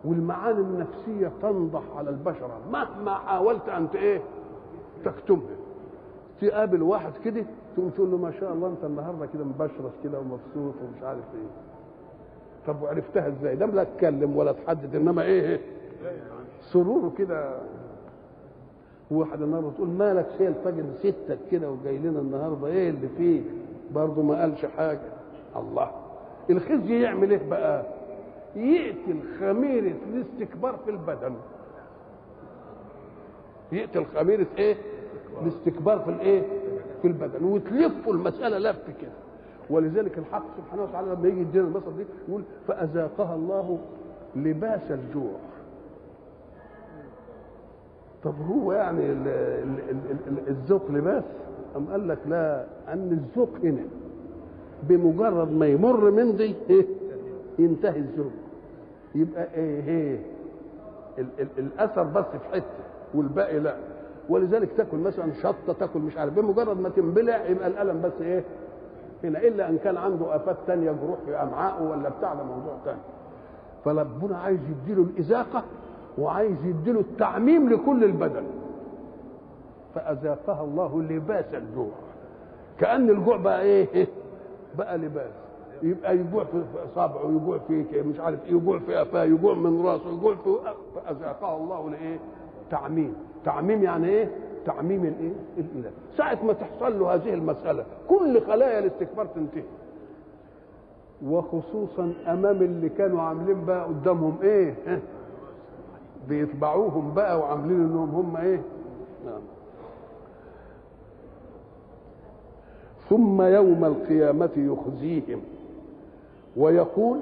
والمعاني النفسيه تنضح على البشره مهما حاولت ان ايه تكتمها تقابل واحد كده تقوم تقول له ما شاء الله انت النهارده كده مبشرش كده ومبسوط ومش عارف ايه طب وعرفتها ازاي ده لا اتكلم ولا تحدد انما ايه سروره كده واحد النهارده تقول مالك شايل طاجن ستك كده وجاي لنا النهارده ايه اللي فيه برضه ما قالش حاجه الله الخزي يعمل ايه بقى يقتل خميره الاستكبار في البدن يقتل خميره ايه الاستكبار في الايه في البدن وتلفوا المساله لف كده ولذلك الحق سبحانه وتعالى لما يجي يدينا المثل دي يقول فاذاقها الله لباس الجوع طب هو يعني ال- ال- ال- ال- الذوق لباس أم قال لك لا أن الذوق هنا بمجرد ما يمر من دي إيه؟ ينتهي الذوق يبقى ايه ايه ال- ال- الاثر بس في حته والباقي لا ولذلك تاكل مثلا شطه تاكل مش عارف بمجرد ما تنبلع يبقى الالم بس ايه هنا الا ان كان عنده افات تانية جروح في امعائه ولا بتاع ده موضوع تاني فربنا عايز يديله الاذاقه وعايز يديله التعميم لكل البدن فاذاقها الله لباس الجوع كان الجوع بقى ايه بقى لباس يبقى يجوع في اصابعه يجوع في ك- مش عارف ايه يجوع في قفاه يجوع من راسه يجوع في فاذاقها الله لايه تعميم تعميم يعني ايه تعميم الايه الاله ساعه ما تحصل له هذه المساله كل خلايا الاستكبار تنتهي وخصوصا امام اللي كانوا عاملين بقى قدامهم ايه ها؟ بيتبعوهم بقى وعاملين انهم هم ايه نعم ثم يوم القيامة يخزيهم ويقول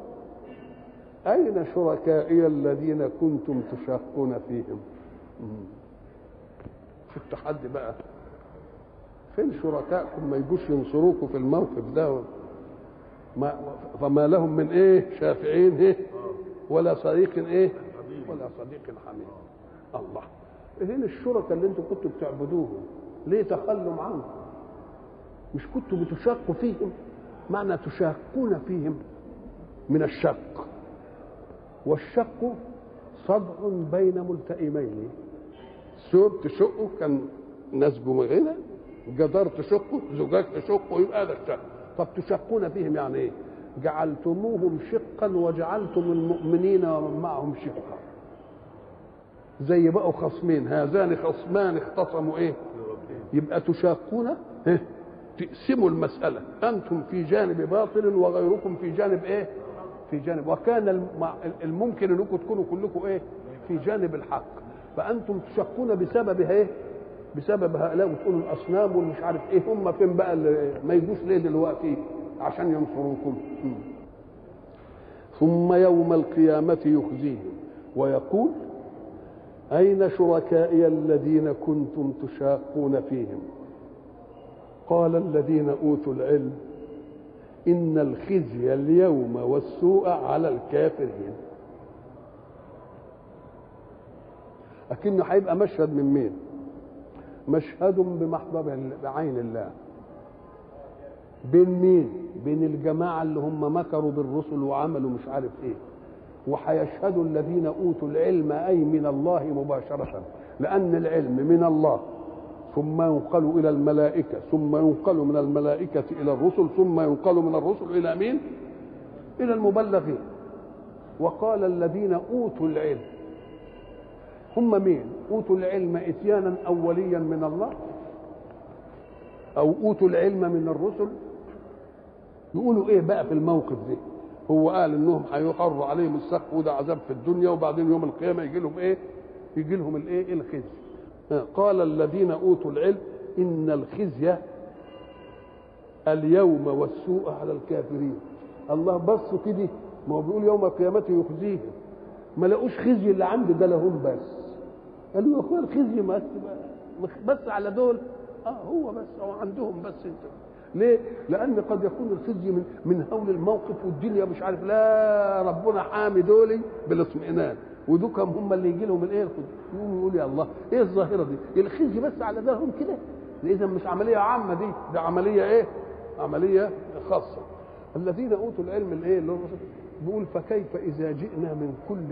أين شركائي الذين كنتم تشاقون فيهم مم. في التحدي بقى فين شركائكم ما يجوش ينصروكم في الموقف ده ما فما لهم من ايه شافعين ايه ولا صديق ايه ولا صديق حميم الله هنا الشركاء اللي انتم كنتوا بتعبدوهم ليه تخلوا عنهم مش كنتوا بتشاقوا فيهم معنى تشاقون فيهم من الشق والشق صدع بين ملتئمين ثوب تشقه كان نسجه من هنا جدار تشقه زجاج تشقه يبقى هذا الشق طب تشقون فيهم يعني ايه جعلتموهم شقا وجعلتم المؤمنين ومن معهم شقا زي بقوا خصمين هذان خصمان اختصموا ايه يبقى تشاقون إيه؟ تقسموا المسألة أنتم في جانب باطل وغيركم في جانب إيه؟ في جانب وكان الم- الممكن أنكم تكونوا كلكم إيه؟ في جانب الحق فأنتم تشقون بسبب إيه؟ بسبب هؤلاء وتقولوا الأصنام والمش عارف إيه هم فين بقى اللي ما يجوش ليه دلوقتي عشان ينصروكم مم. ثم يوم القيامة يخزيهم ويقول أين شركائي الذين كنتم تشاقون فيهم قال الذين اوتوا العلم ان الخزي اليوم والسوء على الكافرين لكنه هيبقى مشهد من مين مشهد بمحضر بعين الله بين مين بين الجماعة اللي هم مكروا بالرسل وعملوا مش عارف ايه وهيشهد الذين اوتوا العلم اي من الله مباشرة لان العلم من الله ثم ينقل الى الملائكه ثم ينقل من الملائكه الى الرسل ثم ينقل من الرسل الى مين الى المبلغين وقال الذين اوتوا العلم هم مين اوتوا العلم اتيانا اوليا من الله او اوتوا العلم من الرسل يقولوا ايه بقى في الموقف ده هو قال انهم هيقر عليهم السقف وده عذاب في الدنيا وبعدين يوم القيامه يجي لهم ايه يجي لهم الايه الخزي قال الذين اوتوا العلم ان الخزي اليوم والسوء على الكافرين الله بصوا كده ما هو بيقول يوم القيامة يخزيهم ما لقوش خزي اللي عنده ده لهم بس قالوا يا اخويا الخزي بس بس على دول اه هو بس هو عندهم بس انت ليه؟ لأن قد يكون الخزي من من هول الموقف والدنيا مش عارف لا ربنا حامي دولي بالاطمئنان ودوكم هم اللي يجي لهم الايه الخزي يقوموا يقولوا يا الله ايه الظاهرة دي؟ الخزي بس على دولهم كده إذا مش عملية عامة دي ده عملية ايه؟ عملية خاصة الذين أوتوا العلم الايه اللي هو بيقول فكيف إذا جئنا من كل